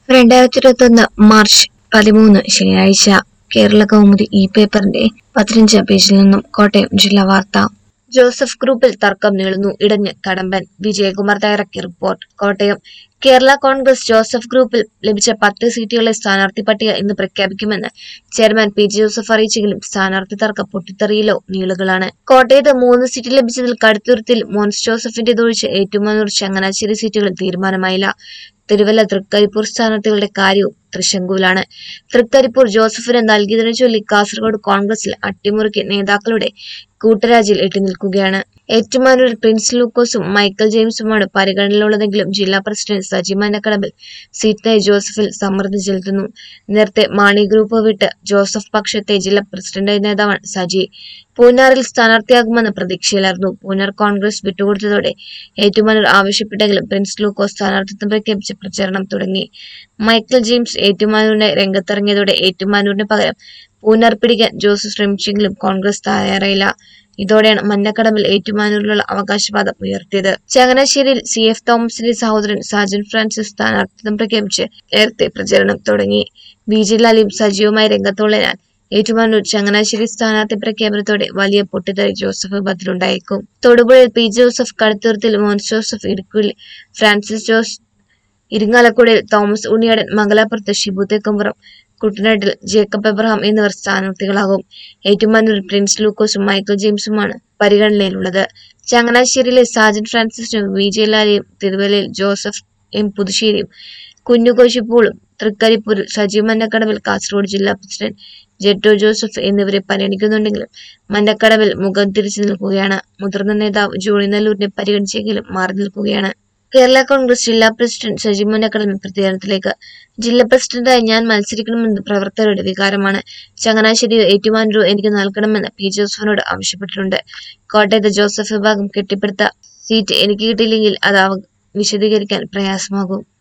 രണ്ടായിരത്തി ഇരുപത്തൊന്ന് മാർച്ച് പതിമൂന്ന് ശനിയാഴ്ച കേരള കൗമുദി ഇ പേപ്പറിന്റെ പതിനഞ്ചാം പേജിൽ നിന്നും കോട്ടയം ജില്ലാ വാർത്ത ജോസഫ് ഗ്രൂപ്പിൽ തർക്കം നീളുന്നു ഇടഞ്ഞ് കടമ്പൻ വിജയകുമാർ തയ്യാറാക്കിയ റിപ്പോർട്ട് കോട്ടയം കേരള കോൺഗ്രസ് ജോസഫ് ഗ്രൂപ്പിൽ ലഭിച്ച പത്ത് സീറ്റുകളിലെ സ്ഥാനാർത്ഥി പട്ടിക ഇന്ന് പ്രഖ്യാപിക്കുമെന്ന് ചെയർമാൻ പി ജെ ജോസഫ് അറിയിച്ചെങ്കിലും സ്ഥാനാർത്ഥി തർക്കം പൊട്ടിത്തെറിയിലോ നീളുകളാണ് കോട്ടയത്ത് മൂന്ന് സീറ്റ് ലഭിച്ചതിൽ കടുത്തുരുത്തിൽ മോൻസ് ജോസഫിന്റേതൊഴിച്ച് ഏറ്റുമാനൂർ ചങ്ങനാശ്ശേരി സീറ്റുകളിൽ തീരുമാനമായില്ല തിരുവല്ല തൃക്കരിപ്പൂർ സ്ഥാനാർത്ഥികളുടെ കാര്യവും തൃശങ്കുവിലാണ് തൃക്കരിപ്പൂർ ജോസഫിന് നൽകിയതിനെ ചൊല്ലി കാസർഗോഡ് കോൺഗ്രസിൽ അട്ടിമുറുക്കി നേതാക്കളുടെ കൂട്ടരാജിയിൽ എട്ടി നിൽക്കുകയാണ് ഏറ്റുമാനൂരിൽ പ്രിൻസ് ലൂക്കോസും മൈക്കൽ ജെയിംസുമാണ് പരിഗണനയിലുള്ളതെങ്കിലും ജില്ലാ പ്രസിഡന്റ് സജി മന്നക്കടമ്പിൽ സീറ്റിനായി ജോസഫിൽ സമ്മർദ്ദം ചെലുത്തുന്നു നേരത്തെ മാണി ഗ്രൂപ്പ് വിട്ട് ജോസഫ് പക്ഷത്തെ ജില്ലാ പ്രസിഡന്റ് നേതാവാണ് സജി പൂനാറിൽ സ്ഥാനാർത്ഥിയാകുമെന്ന പ്രതീക്ഷയിലായിരുന്നു പൂനാർ കോൺഗ്രസ് വിട്ടുകൊടുത്തതോടെ ഏറ്റുമാനൂർ ആവശ്യപ്പെട്ടെങ്കിലും പ്രിൻസ് ലൂക്കോസ് സ്ഥാനാർത്ഥിത്വം പ്രഖ്യാപിച്ച് പ്രചാരണം തുടങ്ങി മൈക്കൽ ജെയിംസ് ഏറ്റുമാനൂരിനെ രംഗത്തിറങ്ങിയതോടെ ഏറ്റുമാനൂരിന് പകരം പൂനാർ പിടിക്കാൻ ജോസഫ് ശ്രമിച്ചെങ്കിലും കോൺഗ്രസ് തയ്യാറായില്ല ഇതോടെയാണ് മന്നക്കടമ്പിൽ ഏറ്റുമാനൂരിലുള്ള അവകാശവാദം ഉയർത്തിയത് ചങ്ങനാശ്ശേരിയിൽ സി എഫ് തോമസിന്റെ സഹോദരൻ സാജൻ ഫ്രാൻസിസ് സ്ഥാനാർത്ഥിത്വം പ്രഖ്യാപിച്ച് നേരത്തെ പ്രചരണം തുടങ്ങി വി ജി ലാലിയും സജീവമായി രംഗത്തുള്ളതിനാൽ ഏറ്റുമാനൂർ ചങ്ങനാശ്ശേരി സ്ഥാനാർത്ഥി പ്രഖ്യാപനത്തോടെ വലിയ പൊട്ടിത്തെറി ജോസഫ് ബദലുണ്ടായേക്കും തൊടുപുഴയിൽ പി ജോസഫ് കടുത്തുരുത്തിൽ മോൻസ് ജോസഫ് ഇടുക്കിയിൽ ഫ്രാൻസിസ് ജോസ് ഇരിങ്ങാലക്കുടയിൽ തോമസ് ഉണ്ണിയാടൻ മംഗലാപുരത്ത് ഷിബു തെക്കുംപുറം കുട്ടനാട്ടിൽ ജേക്കബ് എബ്രഹാം എന്നിവർ സ്ഥാനാർത്ഥികളാകും ഏറ്റുമാനൂരിൽ പ്രിൻസ് ലൂക്കോസും മൈക്കിൾ ജെയിംസുമാണ് പരിഗണനയിലുള്ളത് ചങ്ങനാശ്ശേരിയിലെ സാജൻ ഫ്രാൻസിസിനും വി ജെ ലാലിയും തിരുവല്ലയിൽ ജോസഫ് എം പുതുശ്ശേരിയും കുഞ്ഞുകോശിപ്പൂളും തൃക്കരിപ്പൂരിൽ സജീവ് മന്നക്കടവിൽ കാസർഗോഡ് ജില്ലാ പ്രസിഡന്റ് ജെറ്റോ ജോസഫ് എന്നിവരെ പരിഗണിക്കുന്നുണ്ടെങ്കിലും മന്നക്കടവിൽ മുഖം തിരിച്ചു നിൽക്കുകയാണ് മുതിർന്ന നേതാവ് ജോണി നെല്ലൂരിനെ പരിഗണിച്ചെങ്കിലും മാറി നിൽക്കുകയാണ് കേരള കോൺഗ്രസ് ജില്ലാ പ്രസിഡന്റ് സജി മുന്നക്കടവിൻ പ്രതികരണത്തിലേക്ക് ജില്ലാ പ്രസിഡന്റായി ഞാൻ മത്സരിക്കണമെന്ന് പ്രവർത്തകരുടെ വികാരമാണ് ചങ്ങനാശ്ശേരിയോ ഏറ്റുമാനൂരോ എനിക്ക് നൽകണമെന്ന് പി ജോസഫിനോട് ആവശ്യപ്പെട്ടിട്ടുണ്ട് കോട്ടയത്ത് ജോസഫ് വിഭാഗം കെട്ടിപ്പടുത്ത സീറ്റ് എനിക്ക് കിട്ടിയില്ലെങ്കിൽ അത് അവ- വിശദീകരിക്കാൻ പ്രയാസമാകും